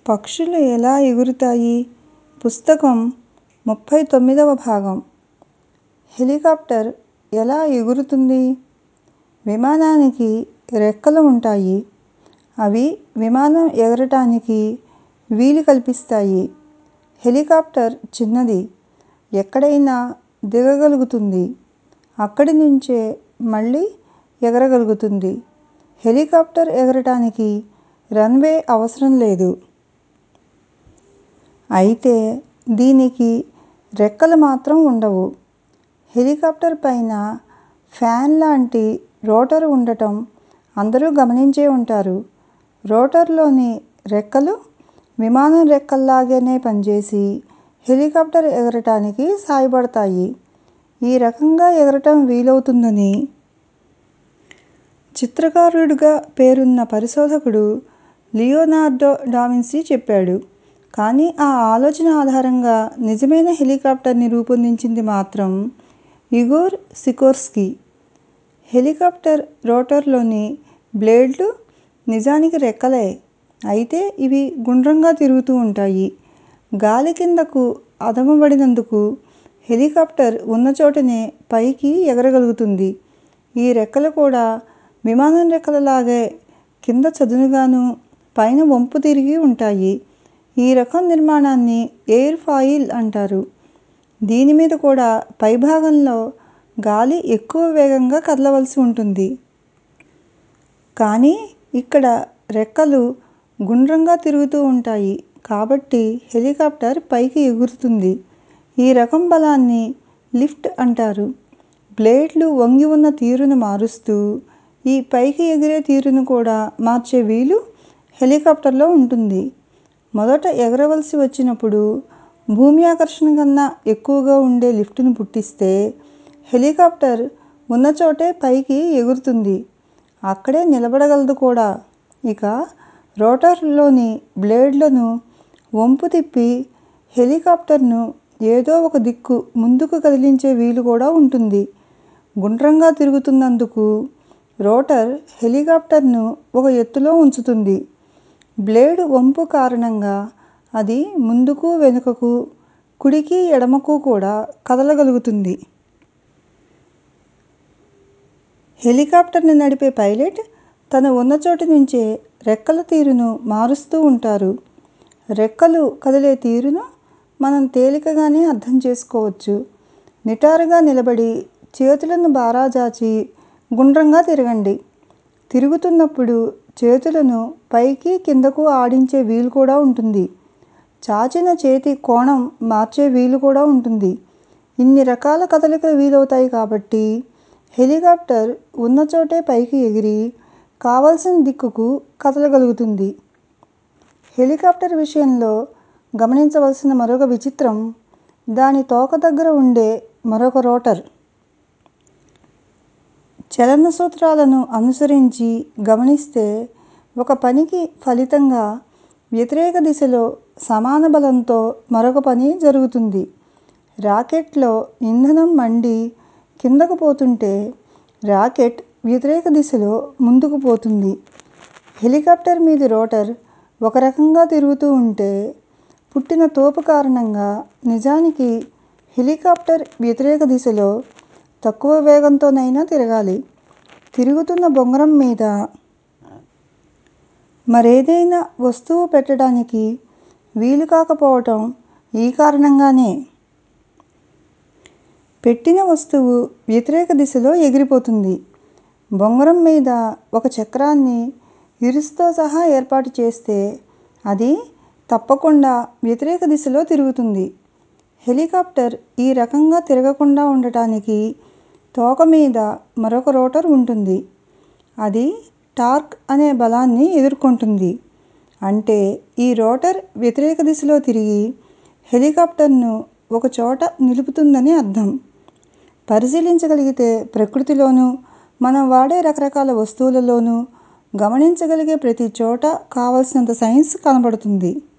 పక్షులు ఎలా ఎగురుతాయి పుస్తకం ముప్పై తొమ్మిదవ భాగం హెలికాప్టర్ ఎలా ఎగురుతుంది విమానానికి రెక్కలు ఉంటాయి అవి విమానం ఎగరటానికి వీలు కల్పిస్తాయి హెలికాప్టర్ చిన్నది ఎక్కడైనా దిగగలుగుతుంది అక్కడి నుంచే మళ్ళీ ఎగరగలుగుతుంది హెలికాప్టర్ ఎగరటానికి రన్వే అవసరం లేదు అయితే దీనికి రెక్కలు మాత్రం ఉండవు హెలికాప్టర్ పైన ఫ్యాన్ లాంటి రోటర్ ఉండటం అందరూ గమనించే ఉంటారు రోటర్లోని రెక్కలు విమానం రెక్కల్లాగానే పనిచేసి హెలికాప్టర్ ఎగరటానికి సాయపడతాయి ఈ రకంగా ఎగరటం వీలవుతుందని చిత్రకారుడిగా పేరున్న పరిశోధకుడు లియోనార్డో డావిన్సీ చెప్పాడు కానీ ఆ ఆలోచన ఆధారంగా నిజమైన హెలికాప్టర్ని రూపొందించింది మాత్రం ఇగోర్ సికోర్స్కీ హెలికాప్టర్ రోటర్లోని బ్లేడ్లు నిజానికి రెక్కలే అయితే ఇవి గుండ్రంగా తిరుగుతూ ఉంటాయి గాలి కిందకు అదమబడినందుకు హెలికాప్టర్ ఉన్న చోటనే పైకి ఎగరగలుగుతుంది ఈ రెక్కలు కూడా విమానం రెక్కలలాగే కింద చదునుగాను పైన వంపు తిరిగి ఉంటాయి ఈ రకం నిర్మాణాన్ని ఎయిర్ ఫాయిల్ అంటారు దీని మీద కూడా పైభాగంలో గాలి ఎక్కువ వేగంగా కదలవలసి ఉంటుంది కానీ ఇక్కడ రెక్కలు గుండ్రంగా తిరుగుతూ ఉంటాయి కాబట్టి హెలికాప్టర్ పైకి ఎగురుతుంది ఈ రకం బలాన్ని లిఫ్ట్ అంటారు బ్లేడ్లు వంగి ఉన్న తీరును మారుస్తూ ఈ పైకి ఎగిరే తీరును కూడా మార్చే వీలు హెలికాప్టర్లో ఉంటుంది మొదట ఎగరవలసి వచ్చినప్పుడు భూమి ఆకర్షణ కన్నా ఎక్కువగా ఉండే లిఫ్టును పుట్టిస్తే హెలికాప్టర్ ఉన్న చోటే పైకి ఎగురుతుంది అక్కడే నిలబడగలదు కూడా ఇక రోటర్లోని బ్లేడ్లను వంపు తిప్పి హెలికాప్టర్ను ఏదో ఒక దిక్కు ముందుకు కదిలించే వీలు కూడా ఉంటుంది గుండ్రంగా తిరుగుతున్నందుకు రోటర్ హెలికాప్టర్ను ఒక ఎత్తులో ఉంచుతుంది బ్లేడ్ వంపు కారణంగా అది ముందుకు వెనుకకు కుడికి ఎడమకు కూడా కదలగలుగుతుంది హెలికాప్టర్ని నడిపే పైలట్ తను ఉన్న చోటు నుంచే రెక్కల తీరును మారుస్తూ ఉంటారు రెక్కలు కదిలే తీరును మనం తేలికగానే అర్థం చేసుకోవచ్చు నిటారుగా నిలబడి చేతులను బారాజాచి గుండ్రంగా తిరగండి తిరుగుతున్నప్పుడు చేతులను పైకి కిందకు ఆడించే వీలు కూడా ఉంటుంది చాచిన చేతి కోణం మార్చే వీలు కూడా ఉంటుంది ఇన్ని రకాల కదలికలు వీలవుతాయి కాబట్టి హెలికాప్టర్ ఉన్న చోటే పైకి ఎగిరి కావలసిన దిక్కుకు కదలగలుగుతుంది హెలికాప్టర్ విషయంలో గమనించవలసిన మరొక విచిత్రం దాని తోక దగ్గర ఉండే మరొక రోటర్ చలన సూత్రాలను అనుసరించి గమనిస్తే ఒక పనికి ఫలితంగా వ్యతిరేక దిశలో సమాన బలంతో మరొక పని జరుగుతుంది రాకెట్లో ఇంధనం మండి కిందకు పోతుంటే రాకెట్ వ్యతిరేక దిశలో ముందుకు పోతుంది హెలికాప్టర్ మీది రోటర్ ఒక రకంగా తిరుగుతూ ఉంటే పుట్టిన తోపు కారణంగా నిజానికి హెలికాప్టర్ వ్యతిరేక దిశలో తక్కువ వేగంతోనైనా తిరగాలి తిరుగుతున్న బొంగరం మీద మరేదైనా వస్తువు పెట్టడానికి వీలు కాకపోవటం ఈ కారణంగానే పెట్టిన వస్తువు వ్యతిరేక దిశలో ఎగిరిపోతుంది బొంగరం మీద ఒక చక్రాన్ని ఇరుసుతో సహా ఏర్పాటు చేస్తే అది తప్పకుండా వ్యతిరేక దిశలో తిరుగుతుంది హెలికాప్టర్ ఈ రకంగా తిరగకుండా ఉండటానికి తోక మీద మరొక రోటర్ ఉంటుంది అది టార్క్ అనే బలాన్ని ఎదుర్కొంటుంది అంటే ఈ రోటర్ వ్యతిరేక దిశలో తిరిగి హెలికాప్టర్ను ఒక చోట నిలుపుతుందని అర్థం పరిశీలించగలిగితే ప్రకృతిలోనూ మనం వాడే రకరకాల వస్తువులలోనూ గమనించగలిగే ప్రతి చోట కావలసినంత సైన్స్ కనబడుతుంది